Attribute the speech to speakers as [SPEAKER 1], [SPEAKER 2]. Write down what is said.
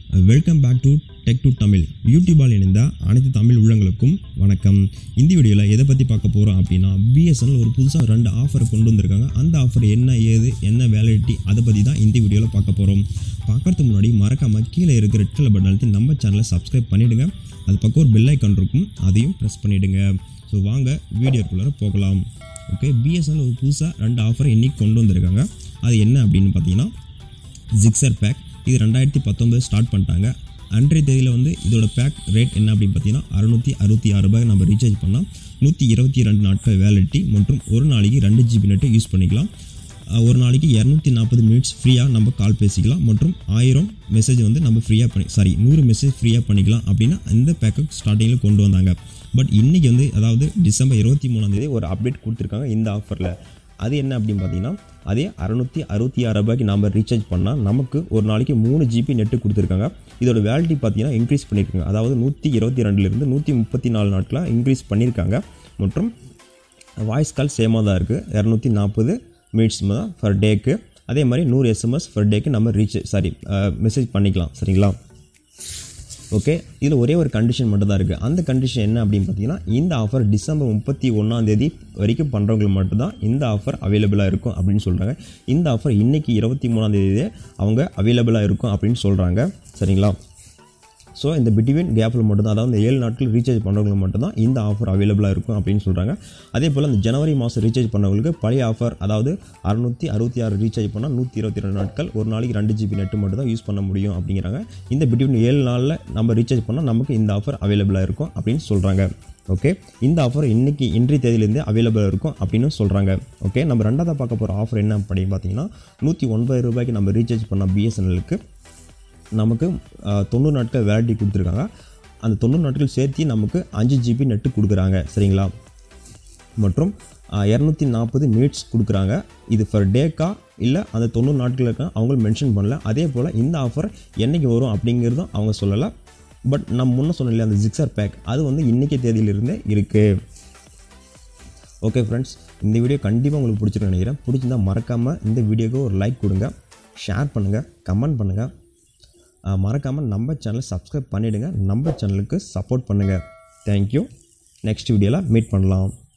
[SPEAKER 1] welcome back to tech to Tamil யூடியூபால் இணைந்த அனைத்து தமிழ் உள்ளங்களுக்கும் வணக்கம் இந்த வீடியோவில் எதை பற்றி பார்க்க போகிறோம் அப்படின்னா பிஎஸ்என்எல் ஒரு புதுசாக ரெண்டு ஆஃபர் கொண்டு வந்திருக்காங்க அந்த ஆஃபர் என்ன ஏது என்ன வேலிடிட்டி அதை பற்றி தான் இந்த வீடியோவில் பார்க்க போகிறோம் பார்க்கறதுக்கு முன்னாடி மறக்காமல் கீழே இருக்கிற ரெட் கலர் பட்டன் அழுத்தி நம்ம சேனலை சப்ஸ்கிரைப் பண்ணிவிடுங்க அது பக்கம் ஒரு பெல் ஐக்கான் இருக்கும் அதையும் ப்ரெஸ் பண்ணிவிடுங்க ஸோ வாங்க வீடியோக்குள்ளே போகலாம் ஓகே பிஎஸ்என்எல் ஒரு புதுசாக ரெண்டு ஆஃபர் இன்னைக்கு கொண்டு வந்திருக்காங்க அது என்ன அப்படின்னு பார்த்தீங்கன்னா ஜிக்ஸர் பேக் இது ரெண்டாயிரத்தி பத்தொம்பது ஸ்டார்ட் பண்ணிட்டாங்க அன்றைய தேதியில் வந்து இதோட பேக் ரேட் என்ன அப்படின்னு பார்த்தீங்கன்னா அறுநூற்றி அறுபத்தி ஆறு ரூபாய் நம்ம ரீசார்ஜ் பண்ணால் நூற்றி இருபத்தி ரெண்டு நாட்கள் வேலிட்டி மற்றும் ஒரு நாளைக்கு ரெண்டு ஜிபி நெட்டு யூஸ் பண்ணிக்கலாம் அஹ் ஒரு நாளைக்கு இரநூத்தி நாற்பது மினிட்ஸ் ஃப்ரீயாக நம்ம கால் பேசிக்கலாம் மற்றும் ஆயிரம் மெசேஜ் வந்து நம்ம ஃப்ரீயாக பண்ணி சாரி நூறு மெசேஜ் ஃப்ரீயாக பண்ணிக்கலாம் அப்படின்னா இந்த பேக்கை ஸ்டார்டிங்கில் கொண்டு வந்தாங்க பட் இன்றைக்கி வந்து அதாவது டிசம்பர் இருபத்தி மூணாந்தேதி ஒரு அப்டேட் கொடுத்துருக்காங்க இந்த ஆஃபரில் அது என்ன அப்படின்னு பார்த்தீங்கன்னா அதே அறநூற்றி அறுபத்தி ஆறு ரூபாய்க்கு நம்ம ரீசார்ஜ் பண்ணால் நமக்கு ஒரு நாளைக்கு மூணு ஜிபி நெட்டு கொடுத்துருக்காங்க இதோட வேலிட்டி பார்த்தீங்கன்னா இன்க்ரீஸ் பண்ணியிருக்காங்க அதாவது நூற்றி இருபத்தி ரெண்டுலேருந்து நூற்றி முப்பத்தி நாலு நாட்களாக இன்க்ரீஸ் பண்ணியிருக்காங்க மற்றும் வாய்ஸ் கால் சேமாக தான் இருக்குது இரநூத்தி நாற்பது மினிட்ஸ் தான் ஃபர் டேக்கு அதே மாதிரி நூறு எஸ்எம்எஸ் ஃபர் டேக்கு நம்ம ரீச் சாரி மெசேஜ் பண்ணிக்கலாம் சரிங்களா ஓகே இதில் ஒரே ஒரு கண்டிஷன் மட்டும் தான் இருக்குது அந்த கண்டிஷன் என்ன அப்படின்னு பார்த்தீங்கன்னா இந்த ஆஃபர் டிசம்பர் முப்பத்தி ஒன்றாந்தேதி வரைக்கும் பண்ணுறவங்களுக்கு மட்டும்தான் இந்த ஆஃபர் அவைலபிளாக இருக்கும் அப்படின்னு சொல்கிறாங்க இந்த ஆஃபர் இன்றைக்கி இருபத்தி மூணாந்தேதியே அவங்க அவைலபிளாக இருக்கும் அப்படின்னு சொல்கிறாங்க சரிங்களா ஸோ இந்த பிட்வீன் கேப்பில் மட்டும்தான் அதாவது இந்த ஏழு நாட்கள் ரீசார்ஜ் பண்ணுறவங்களுக்கு மட்டும்தான் இந்த ஆஃபர் அவைலபிளாக இருக்கும் அப்படின்னு சொல்கிறாங்க அதே போல் இந்த ஜனவரி மாதம் ரீசார்ஜ் பண்ணவங்களுக்கு பழைய ஆஃபர் அதாவது அறுநூற்றி அறுபத்தி ஆறு ரீசார்ஜ் பண்ணால் நூற்றி இருபத்தி ரெண்டு நாட்கள் ஒரு நாளைக்கு ரெண்டு ஜிபி நெட்டு மட்டும் தான் யூஸ் பண்ண முடியும் அப்படிங்கிறாங்க இந்த பிட்வீன் ஏழு நாளில் நம்ம ரீசார்ஜ் பண்ணால் நமக்கு இந்த ஆஃபர் அவைலபிளாக இருக்கும் அப்படின்னு சொல்கிறாங்க ஓகே இந்த ஆஃபர் இன்றைக்கி இன்றைய தேதியிலேருந்து அவைலபிளாக இருக்கும் அப்படின்னு சொல்கிறாங்க ஓகே நம்ம ரெண்டாவது பார்க்க போகிற ஆஃபர் என்ன அப்படின்னு பார்த்தீங்கன்னா நூற்றி ஒன்பது ரூபாய்க்கு நம்ம ரீசார்ஜ் பண்ண பிஎஸ்என்எலுக்கு நமக்கு அஹ், தொண்ணூறு நாட்கள் வேலிட்டி கொடுத்துருக்காங்க அந்த தொண்ணூறு நாட்கள் சேர்த்து நமக்கு அஞ்சு ஜிபி நெட்டு கொடுக்குறாங்க சரிங்களா மற்றும் இரநூத்தி நாற்பது மினிட்ஸ் கொடுக்குறாங்க இது ஃபர் டேக்கா இல்லை அந்த தொண்ணூறு நாட்கள் இருக்க அவங்க மென்ஷன் பண்ணல அதே போல் இந்த ஆஃபர் என்றைக்கு வரும் அப்படிங்கிறதும் அவங்க சொல்லலை பட் நம்ம முன்ன சொன்ன இல்லையா அந்த ஜிக்ஸர் பேக் அது வந்து இன்றைக்கி தேதியிலிருந்தே இருக்குது ஓகே ஃப்ரெண்ட்ஸ் இந்த வீடியோ கண்டிப்பாக உங்களுக்கு பிடிச்சிருக்குன்னு நினைக்கிறேன் பிடிச்சிருந்தா மறக்காமல் இந்த வீடியோக்கு ஒரு லைக் கொடுங்க ஷேர் பண்ணுங்கள் கமெண்ட் பண்ணுங்கள் மறக்காமல் நம்ம சேனலை சப்ஸ்கிரைப் பண்ணிவிடுங்க நம்ம சேனலுக்கு சப்போர்ட் பண்ணுங்கள் தேங்க்யூ நெக்ஸ்ட் வீடியோவில் மீட் பண்ணலாம்